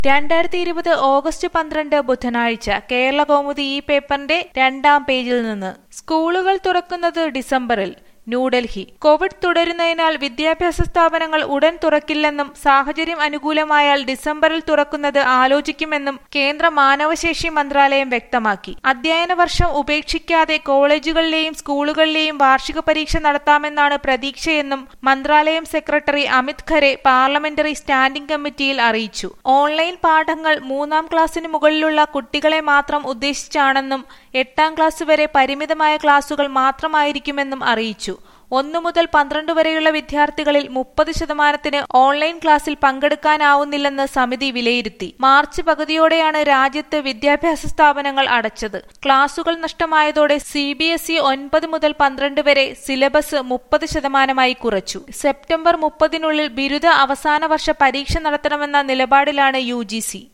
രണ്ടായിരത്തി ഇരുപത് ഓഗസ്റ്റ് പന്ത്രണ്ട് ബുധനാഴ്ച കേരള കൗമുദി ഈ പേപ്പറിന്റെ രണ്ടാം പേജിൽ നിന്ന് സ്കൂളുകൾ തുറക്കുന്നത് ഡിസംബറിൽ ന്യൂഡൽഹി കോവിഡ് തുടരുന്നതിനാൽ വിദ്യാഭ്യാസ സ്ഥാപനങ്ങൾ ഉടൻ തുറക്കില്ലെന്നും സാഹചര്യം അനുകൂലമായാൽ ഡിസംബറിൽ തുറക്കുന്നത് ആലോചിക്കുമെന്നും കേന്ദ്ര മാനവശേഷി മന്ത്രാലയം വ്യക്തമാക്കി അധ്യയന വർഷം ഉപേക്ഷിക്കാതെ കോളേജുകളിലെയും സ്കൂളുകളിലെയും വാർഷിക പരീക്ഷ നടത്താമെന്നാണ് പ്രതീക്ഷയെന്നും മന്ത്രാലയം secretary Amit Khare parliamentary standing കമ്മിറ്റിയിൽ അറിയിച്ചു ഓൺലൈൻ പാഠങ്ങൾ മൂന്നാം ക്ലാസ്സിന് മുകളിലുള്ള കുട്ടികളെ മാത്രം ഉദ്ദേശിച്ചാണെന്നും എട്ടാം ക്ലാസ് വരെ പരിമിതമായ ക്ലാസുകൾ മാത്രമായിരിക്കുമെന്നും അറിയിച്ചു ഒന്നു മുതൽ പന്ത്രണ്ട് വരെയുള്ള വിദ്യാർത്ഥികളിൽ മുപ്പത് ശതമാനത്തിന് ഓൺലൈൻ ക്ലാസ്സിൽ പങ്കെടുക്കാനാവുന്നില്ലെന്ന് സമിതി വിലയിരുത്തി മാർച്ച് പകുതിയോടെയാണ് രാജ്യത്ത് വിദ്യാഭ്യാസ സ്ഥാപനങ്ങൾ അടച്ചത് ക്ലാസുകൾ നഷ്ടമായതോടെ സി ബി എസ് ഇ ഒൻപത് മുതൽ പന്ത്രണ്ട് വരെ സിലബസ് മുപ്പത് ശതമാനമായി കുറച്ചു സെപ്റ്റംബർ മുപ്പതിനുള്ളിൽ ബിരുദ അവസാന വർഷ പരീക്ഷ നടത്തണമെന്ന നിലപാടിലാണ് യു